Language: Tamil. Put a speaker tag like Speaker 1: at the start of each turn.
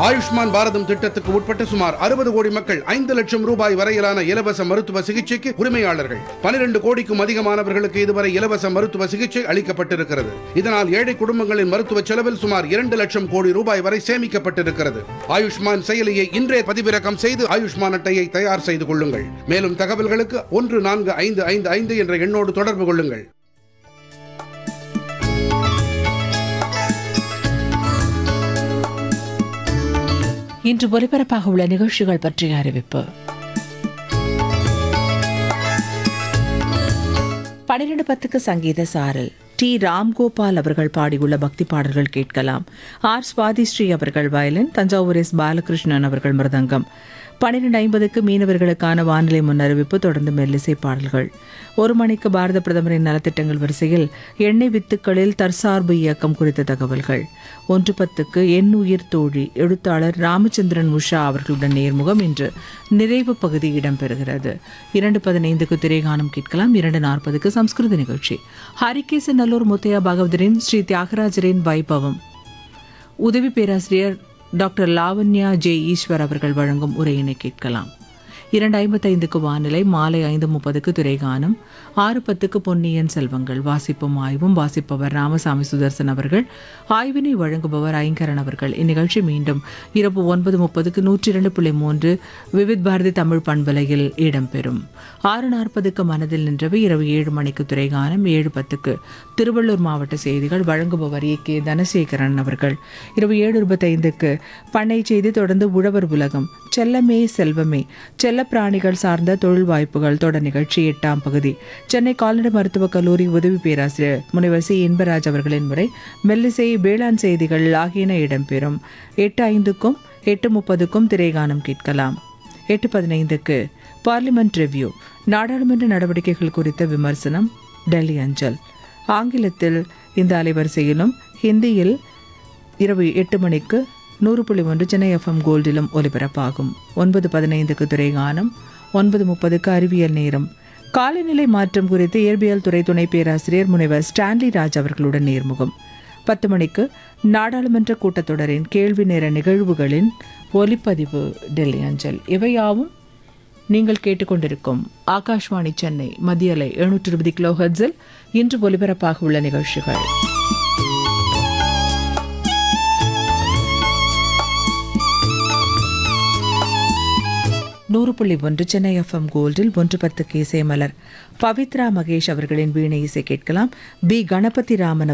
Speaker 1: ஆயுஷ்மான் பாரதம் திட்டத்துக்கு உட்பட்ட சுமார் அறுபது கோடி மக்கள் ஐந்து லட்சம் ரூபாய் வரையிலான இலவச மருத்துவ சிகிச்சைக்கு உரிமையாளர்கள் பனிரெண்டு கோடிக்கும் அதிகமானவர்களுக்கு இதுவரை இலவச மருத்துவ சிகிச்சை அளிக்கப்பட்டிருக்கிறது இதனால் ஏழை குடும்பங்களின் மருத்துவ செலவில் சுமார் இரண்டு லட்சம் கோடி ரூபாய் வரை சேமிக்கப்பட்டிருக்கிறது ஆயுஷ்மான் செயலியை இன்றே பதிவிறக்கம் செய்து ஆயுஷ்மான் அட்டையை தயார் செய்து கொள்ளுங்கள் மேலும் தகவல்களுக்கு ஒன்று நான்கு ஐந்து ஐந்து ஐந்து என்ற எண்ணோடு தொடர்பு கொள்ளுங்கள்
Speaker 2: இன்று ஒலிபரப்பாக உள்ள நிகழ்ச்சிகள் பற்றிய அறிவிப்பு பன்னிரண்டு பத்துக்கு சங்கீத சாரல் டி ராம்கோபால் அவர்கள் பாடியுள்ள பக்தி பாடல்கள் கேட்கலாம் ஆர் சுவாதிஸ்ரீ அவர்கள் வயலின் தஞ்சாவூர் எஸ் பாலகிருஷ்ணன் அவர்கள் மிருதங்கம் பன்னிரண்டு ஐம்பதுக்கு மீனவர்களுக்கான வானிலை முன்னறிவிப்பு தொடர்ந்து மெல்லிசை பாடல்கள் ஒரு மணிக்கு பாரத பிரதமரின் நலத்திட்டங்கள் வரிசையில் எண்ணெய் வித்துக்களில் தற்சார்பு இயக்கம் குறித்த தகவல்கள் ஒன்று பத்துக்கு என் உயிர் தோழி எழுத்தாளர் ராமச்சந்திரன் உஷா அவர்களுடன் நேர்முகம் இன்று நிறைவு பகுதி இடம்பெறுகிறது இரண்டு பதினைந்துக்கு திரைகானம் கேட்கலாம் இரண்டு நாற்பதுக்கு சம்ஸ்கிருத நிகழ்ச்சி ஹரிகேசநல்லூர் முத்தையா பகவதரின் ஸ்ரீ தியாகராஜரின் வைபவம் உதவி பேராசிரியர் டாக்டர் லாவண்யா ஜே ஈஸ்வர் அவர்கள் வழங்கும் உரையினை கேட்கலாம் இரண்டு ஐம்பத்தைந்துக்கு வானிலை மாலை ஐந்து முப்பதுக்கு திரைகானம் ஆறு பத்துக்கு பொன்னியின் செல்வங்கள் வாசிப்பும் ஆய்வும் வாசிப்பவர் ராமசாமி சுதர்சன் அவர்கள் ஆய்வினை வழங்குபவர் ஐங்கரன் அவர்கள் இந்நிகழ்ச்சி மீண்டும் இரவு ஒன்பது முப்பதுக்கு நூற்றி இரண்டு புள்ளி மூன்று விவித் பாரதி தமிழ் பண்பலையில் இடம்பெறும் ஆறு நாற்பதுக்கு மனதில் நின்றவை இரவு ஏழு மணிக்கு திரைகானம் ஏழு பத்துக்கு திருவள்ளூர் மாவட்ட செய்திகள் வழங்குபவர் ஏ கே தனசேகரன் அவர்கள் இரவு ஏழு இருபத்தைந்துக்கு பண்ணை செய்தி தொடர்ந்து உழவர் உலகம் செல்லமே செல்வமே செல்ல பிராணிகள் சார்ந்த தொழில் வாய்ப்புகள் தொடர் நிகழ்ச்சி எட்டாம் பகுதி சென்னை கால்நடை மருத்துவக் கல்லூரி உதவி பேராசிரியர் முனைவர் சி இன்பராஜ் அவர்களின் முறை மெல்லிசை வேளாண் செய்திகள் ஆகியன இடம்பெறும் எட்டு ஐந்துக்கும் எட்டு முப்பதுக்கும் திரைகானம் கேட்கலாம் எட்டு பதினைந்துக்கு பார்லிமெண்ட் ரிவ்யூ நாடாளுமன்ற நடவடிக்கைகள் குறித்த விமர்சனம் டெல்லி அஞ்சல் ஆங்கிலத்தில் இந்த அலைவரிசையிலும் ஹிந்தியில் இரவு எட்டு மணிக்கு நூறு புள்ளி ஒன்று சென்னை எஃப்எம் கோல்டிலும் ஒலிபரப்பாகும் ஒன்பது பதினைந்துக்கு துறைகானம் ஒன்பது முப்பதுக்கு அறிவியல் நேரம் காலநிலை மாற்றம் குறித்து இயற்பியல் துறை துணை பேராசிரியர் முனைவர் ஸ்டான்லி ராஜ் அவர்களுடன் நேர்முகம் பத்து மணிக்கு நாடாளுமன்ற கூட்டத்தொடரின் கேள்வி நேர நிகழ்வுகளின் ஒலிப்பதிவு டெல்லி அஞ்சல் இவையாவும் நீங்கள் கேட்டுக்கொண்டிருக்கும் ஆகாஷ்வாணி சென்னை மத்தியலை எழுநூற்று இருபது கிலோ ஹெர்ட்ஸில் இன்று ஒலிபரப்பாக உள்ள நிகழ்ச்சிகள் நூறு புள்ளி ஒன்று சென்னை எஃப்எம் கோல்டில் ஒன்று பத்துக்கு இசைமலர் பவித்ரா மகேஷ் அவர்களின் வீணை இசை கேட்கலாம் பி கணபதி ராமன்